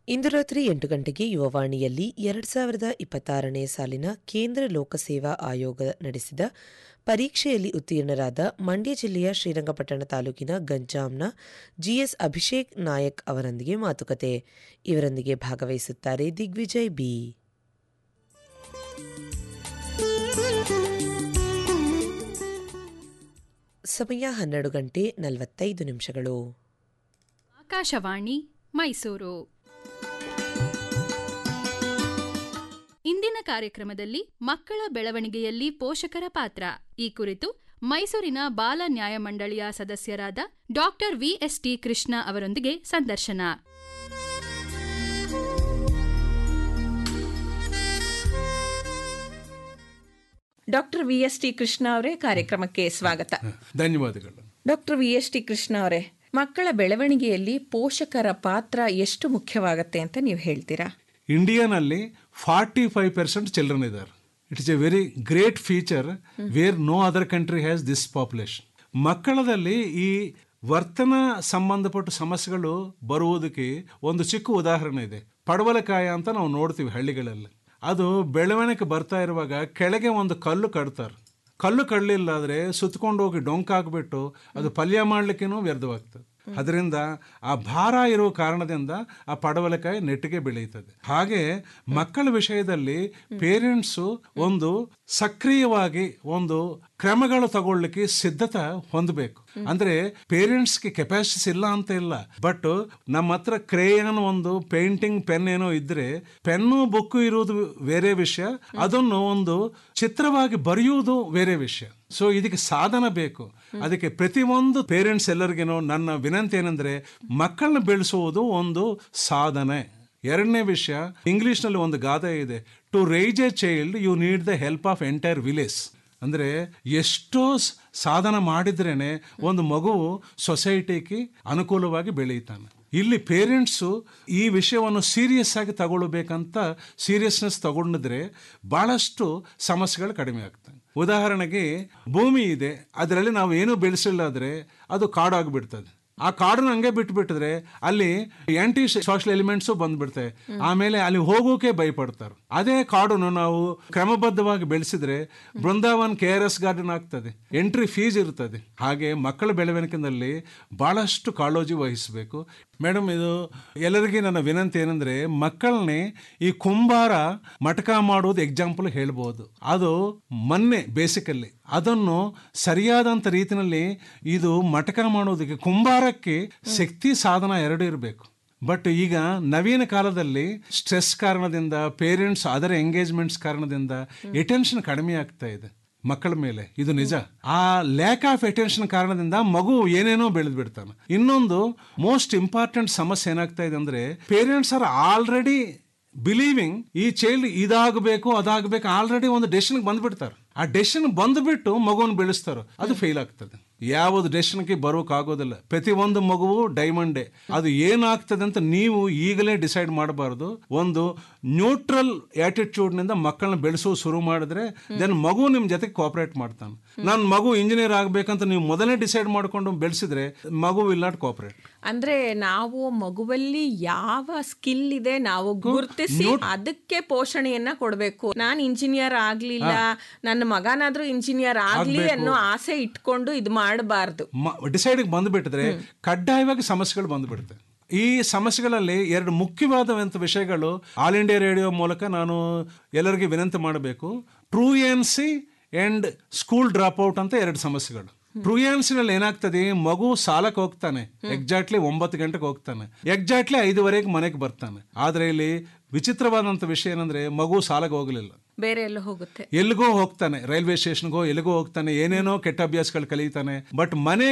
ಇಂದು ರಾತ್ರಿ ಎಂಟು ಗಂಟೆಗೆ ಯುವವಾಣಿಯಲ್ಲಿ ಎರಡು ಸಾವಿರದ ಇಪ್ಪತ್ತಾರನೇ ಸಾಲಿನ ಕೇಂದ್ರ ಲೋಕಸೇವಾ ಆಯೋಗ ನಡೆಸಿದ ಪರೀಕ್ಷೆಯಲ್ಲಿ ಉತ್ತೀರ್ಣರಾದ ಮಂಡ್ಯ ಜಿಲ್ಲೆಯ ಶ್ರೀರಂಗಪಟ್ಟಣ ತಾಲೂಕಿನ ಗಂಜಾಂನ ಜಿಎಸ್ ಅಭಿಷೇಕ್ ನಾಯಕ್ ಅವರೊಂದಿಗೆ ಮಾತುಕತೆ ಇವರೊಂದಿಗೆ ಭಾಗವಹಿಸುತ್ತಾರೆ ದಿಗ್ವಿಜಯ್ ಬಿ ಸಮಯ ಹನ್ನೆರಡು ಗಂಟೆ ನಲವತ್ತೈದು ನಿಮಿಷಗಳು ಆಕಾಶವಾಣಿ ಮೈಸೂರು ಇಂದಿನ ಕಾರ್ಯಕ್ರಮದಲ್ಲಿ ಮಕ್ಕಳ ಬೆಳವಣಿಗೆಯಲ್ಲಿ ಪೋಷಕರ ಪಾತ್ರ ಈ ಕುರಿತು ಮೈಸೂರಿನ ಬಾಲ ನ್ಯಾಯಮಂಡಳಿಯ ಸದಸ್ಯರಾದ ಡಾಕ್ಟರ್ ವಿಎಸ್ಟಿ ಕೃಷ್ಣ ಅವರೊಂದಿಗೆ ಸಂದರ್ಶನ doctor V S T Krishna ಅವರೇ ಕಾರ್ಯಕ್ರಮಕ್ಕೆ ಸ್ವಾಗತ ಧನ್ಯವಾದಗಳು doctor V S T Krishna ಅವರೇ ಮಕ್ಕಳ ಬೆಳವಣಿಗೆಯಲ್ಲಿ ಪೋಷಕರ ಪಾತ್ರ ಎಷ್ಟು ಮುಖ್ಯವಾಗತ್ತೆ ಅಂತ ನೀವು ಹೇಳ್ತೀರಾ ಇಂಡಿಯಾನಲ್ಲಿ ಫಾರ್ಟಿ ಫೈವ್ ಪರ್ಸೆಂಟ್ ಚಿಲ್ಡ್ರನ್ ಇದ್ದಾರೆ it is a very great feature where no other country has this population ಮಕ್ಕಳದಲ್ಲಿ ಈ ವರ್ತನ ಸಂಬಂಧಪಟ್ಟ ಸಮಸ್ಯೆಗಳು ಬರುವುದಕ್ಕೆ ಒಂದು ಚಿಕ್ಕ ಉದಾಹರಣೆ ಇದೆ ಪಡವಲಕಾಯ ಅಂತ ನಾವು ನೋಡ್ತೀವಿ ಹಳ್ಳಿಗಳಲ್ಲಿ ಅದು ಬೆಳವಣಿಗೆ ಬರ್ತಾ ಇರುವಾಗ ಕೆಳಗೆ ಒಂದು ಕಲ್ಲು ಕಡ್ತಾರೆ ಕಲ್ಲು ಕಡ್ಲಿಲ್ಲ ಆದರೆ ಸುತ್ಕೊಂಡು ಹೋಗಿ ಡೊಂಕ್ ಹಾಕ್ಬಿಟ್ಟು ಅದು ಪಲ್ಯ ಮಾಡ್ಲಿಕ್ಕೇನೂ ವ್ಯರ್ಥವಾಗ್ತದೆ ಅದರಿಂದ ಆ ಭಾರ ಇರುವ ಕಾರಣದಿಂದ ಆ ಪಡವಲಕಾಯಿ ನೆಟ್ಟಿಗೆ ಬೆಳೆಯುತ್ತದೆ ಹಾಗೆ ಮಕ್ಕಳ ವಿಷಯದಲ್ಲಿ ಪೇರೆಂಟ್ಸು ಒಂದು ಸಕ್ರಿಯವಾಗಿ ಒಂದು ಕ್ರಮಗಳು ತಗೊಳ್ಳಿಕ್ಕೆ ಸಿದ್ಧತೆ ಹೊಂದಬೇಕು ಅಂದ್ರೆ ಪೇರೆಂಟ್ಸ್ಗೆ ಕೆಪಾಸಿಟೀಸ್ ಇಲ್ಲ ಅಂತ ಇಲ್ಲ ಬಟ್ ನಮ್ಮ ಹತ್ರ ಕ್ರೇಯನ್ ಒಂದು ಪೇಂಟಿಂಗ್ ಪೆನ್ ಏನೋ ಇದ್ರೆ ಪೆನ್ನು ಬುಕ್ಕು ಇರುವುದು ಬೇರೆ ವಿಷಯ ಅದನ್ನು ಒಂದು ಚಿತ್ರವಾಗಿ ಬರೆಯುವುದು ಬೇರೆ ವಿಷಯ ಸೊ ಇದಕ್ಕೆ ಸಾಧನ ಬೇಕು ಅದಕ್ಕೆ ಪ್ರತಿಯೊಂದು ಪೇರೆಂಟ್ಸ್ ಎಲ್ಲರಿಗೇನೋ ನನ್ನ ವಿನಂತಿ ಏನಂದ್ರೆ ಮಕ್ಕಳನ್ನ ಬೆಳೆಸುವುದು ಒಂದು ಸಾಧನೆ ಎರಡನೇ ವಿಷಯ ಇಂಗ್ಲಿಷ್ನಲ್ಲಿ ಒಂದು ಗಾದೆ ಇದೆ to raise a child you need the help of entire village ಅಂದರೆ ಎಷ್ಟೋ ಸಾಧನ ಮಾಡಿದ್ರೇನೆ ಒಂದು ಮಗುವು ಸೊಸೈಟಿಗೆ ಅನುಕೂಲವಾಗಿ ಬೆಳೆಯುತ್ತಾನೆ ಇಲ್ಲಿ ಪೇರೆಂಟ್ಸು ಈ ವಿಷಯವನ್ನು ಸೀರಿಯಸ್ ಆಗಿ ತಗೊಳ್ಬೇಕಂತ ಸೀರಿಯಸ್ನೆಸ್ ತಗೊಂಡಿದ್ರೆ ಬಹಳಷ್ಟು ಸಮಸ್ಯೆಗಳು ಕಡಿಮೆ ಆಗ್ತವೆ ಉದಾಹರಣೆಗೆ ಭೂಮಿ ಇದೆ ಅದರಲ್ಲಿ ನಾವು ಏನು ಬೆಳೆಸಿಲ್ಲ ಆದರೆ ಅದು ಕಾಡಾಗ್ಬಿಡ್ತದೆ ಆ ಕಾಡನ್ನ ಹಂಗೆ ಬಿಟ್ಬಿಟ್ಟಿದ್ರೆ ಅಲ್ಲಿ ಆಂಟಿ ಸೋಷಲ್ ಎಲಿಮೆಂಟ್ಸು ಬಂದ್ಬಿಡ್ತವೆ ಆಮೇಲೆ ಅಲ್ಲಿ ಹೋಗೋಕೆ ಭಯಪಡ್ತಾರೆ ಅದೇ ಕಾಡನ್ನು ನಾವು ಕ್ರಮಬದ್ಧವಾಗಿ ಬೆಳೆಸಿದ್ರೆ Brindavan K R S garden ಆಗ್ತದೆ ಎಂಟ್ರಿ ಫೀಸ್ ಇರ್ತದೆ ಹಾಗೆ ಮಕ್ಕಳ ಬೆಳವಣಿಗೆನಲ್ಲಿ ಬಹಳಷ್ಟು ಕಾಳಜಿ ವಹಿಸಬೇಕು ಮೇಡಮ್ ಇದು ಎಲ್ಲರಿಗೆ ನನ್ನ ವಿನಂತಿ ಏನಂದ್ರೆ ಮಕ್ಕಳನ್ನೇ ಈ ಕುಂಬಾರ ಮಟಕ ಮಾಡೋದು ಎಕ್ಸಾಂಪಲ್ ಹೇಳ್ಬೋದು ಅದು ಮೊನ್ನೆ ಬೇಸಿಕಲ್ಲಿ ಅದನ್ನು ಸರಿಯಾದಂಥ ರೀತಿಯಲ್ಲಿ ಇದು ಮಟಕ ಮಾಡೋದಕ್ಕೆ ಕುಂಬಾರಕ್ಕೆ ಶಕ್ತಿ ಸಾಧನ ಎರಡು ಇರಬೇಕು ಬಟ್ ಈಗ ನವೀನ ಕಾಲದಲ್ಲಿ ಸ್ಟ್ರೆಸ್ ಕಾರಣದಿಂದ ಪೇರೆಂಟ್ಸ್ ಅದರ ಎಂಗೇಜ್ಮೆಂಟ್ಸ್ ಕಾರಣದಿಂದ ಅಟೆನ್ಷನ್ ಕಡಿಮೆ ಆಗ್ತಾ ಇದೆ ಮಕ್ಕಳ ಮೇಲೆ ಇದು ನಿಜ ಆ ಲ್ಯಾಕ್ ಆಫ್ ಅಟೆನ್ಷನ್ ಕಾರಣದಿಂದ ಮಗು ಏನೇನೋ ಬೆಳೆದು ಬಿಡ್ತಾನೆ ಇನ್ನೊಂದು ಮೋಸ್ಟ್ ಇಂಪಾರ್ಟೆಂಟ್ ಸಮಸ್ಯೆ ಏನಾಗ್ತಾ ಇದೆ ಅಂದ್ರೆ ಪೇರೆಂಟ್ಸ್ ಆರ್ ಆಲ್ರೆಡಿ ಬಿಲೀವಿಂಗ್ ಈ ಚೈಲ್ಡ್ ಇದಾಗಬೇಕು ಅದಾಗಬೇಕು ಆಲ್ರೆಡಿ ಒಂದು ಡೆಸಿಷನ್ ಬಂದ್ಬಿಡ್ತಾರೆ ಆ ಡೆಸಿಷನ್ ಬಂದ್ಬಿಟ್ಟು ಮಗುವನ್ನು ಬೆಳೆಸ್ತಾರೆ ಅದು ಫೇಲ್ ಆಗ್ತದೆ ಯಾವುದು ಡೆಸಿಷನ್ಗೆ ಬರೋಕ್ಕಾಗೋದಿಲ್ಲ ಪ್ರತಿಯೊಂದು ಮಗುವು ಡೈಮಂಡೇ ಅದು ಏನಾಗ್ತದೆ ಅಂತ ನೀವು ಈಗಲೇ ಡಿಸೈಡ್ ಮಾಡಬಾರ್ದು ಒಂದು ನ್ಯೂಟ್ರಲ್ ಆಟಿಟ್ಯೂಡ್ನಿಂದ ಮಕ್ಕಳನ್ನ ಬೆಳೆಸೋ ಶುರು ಮಾಡಿದ್ರೆ ದೆನ್ ಮಗು ನಿಮ್ಮ ಜೊತೆಗೆ ಕೋಆಪರೇಟ್ ಮಾಡ್ತಾನೆ ನನ್ನ ಮಗು ಇಂಜಿನಿಯರ್ ಆಗ್ಬೇಕಂತ ನೀವು ಮೊದಲೇ ಡಿಸೈಡ್ ಮಾಡ್ಕೊಂಡು ಬೆಳೆಸಿದ್ರೆ ಮಗು ವಿಲ್ ನಾಟ್ ಕೋಆಪರೇಟ್ ಅಂದ್ರೆ ನಾವು ಮಗುವಲ್ಲಿ ಯಾವ ಸ್ಕಿಲ್ ಇದೆ ನಾವು ಗುರುತಿಸಿ ಅದಕ್ಕೆ ಪೋಷಣೆಯನ್ನ ಕೊಡ್ಬೇಕು ನಾನ್ ಇಂಜಿನಿಯರ್ ಆಗ್ಲಿಲ್ಲ ನನ್ನ ಮಗನಾದ್ರೂ ಇಂಜಿನಿಯರ್ ಆಗ್ಲಿ ಅನ್ನೋ ಆಸೆ ಇಟ್ಕೊಂಡು ಇದು ಮಾಡಬಾರ್ದು ಡಿಸೈಡ್ಗೆ ಬಂದುಬಿಟ್ಟಿದ್ರೆ ಕಡ್ಡಾಯವಾಗಿ ಸಮಸ್ಯೆಗಳು ಬಂದುಬಿಡುತ್ತೆ ಈ ಸಮಸ್ಯೆಗಳಲ್ಲಿ ಎರಡು ಮುಖ್ಯವಾದಂಥ ವಿಷಯಗಳು ಆಲ್ ಇಂಡಿಯಾ ರೇಡಿಯೋ ಮೂಲಕ ನಾನು ಎಲ್ಲರಿಗೆ ವಿನಂತಿ ಮಾಡಬೇಕು truancy and school dropout ಅಂತ ಎರಡು ಸಮಸ್ಯೆಗಳು ಟ್ರೂಯನ್ಸಿನಲ್ಲಿ ಏನಾಗ್ತದೆ ಮಗು ಸಾಲಕ್ಕೆ ಹೋಗ್ತಾನೆ ಎಕ್ಸಾಕ್ಟ್ಲಿ ಒಂಬತ್ತು ಗಂಟೆಗೆ ಹೋಗ್ತಾನೆ ಎಕ್ಸಾಕ್ಟ್ಲಿ ಐದುವರೆಗೆ ಮನೆಗೆ ಬರ್ತಾನೆ ಆದ್ರೆ ಇಲ್ಲಿ ವಿಚಿತ್ರವಾದಂಥ ವಿಷಯ ಏನಂದ್ರೆ ಮಗು ಸಾಲಕ್ಕೆ ಹೋಗಲಿಲ್ಲ ಬೇರೆ ಎಲ್ಲ ಹೋಗುತ್ತೆ ಎಲ್ಲಿಗೋ ಹೋಗ್ತಾನೆ ರೈಲ್ವೆ ಸ್ಟೇಷನ್ಗೋ ಎಲ್ಲಿಗೋ ಹೋಗ್ತಾನೆ ಏನೇನೋ ಕೆಟ್ಟ ಅಭ್ಯಾಸಗಳು ಕಲಿತಾನೆ ಬಟ್ ಮನೆ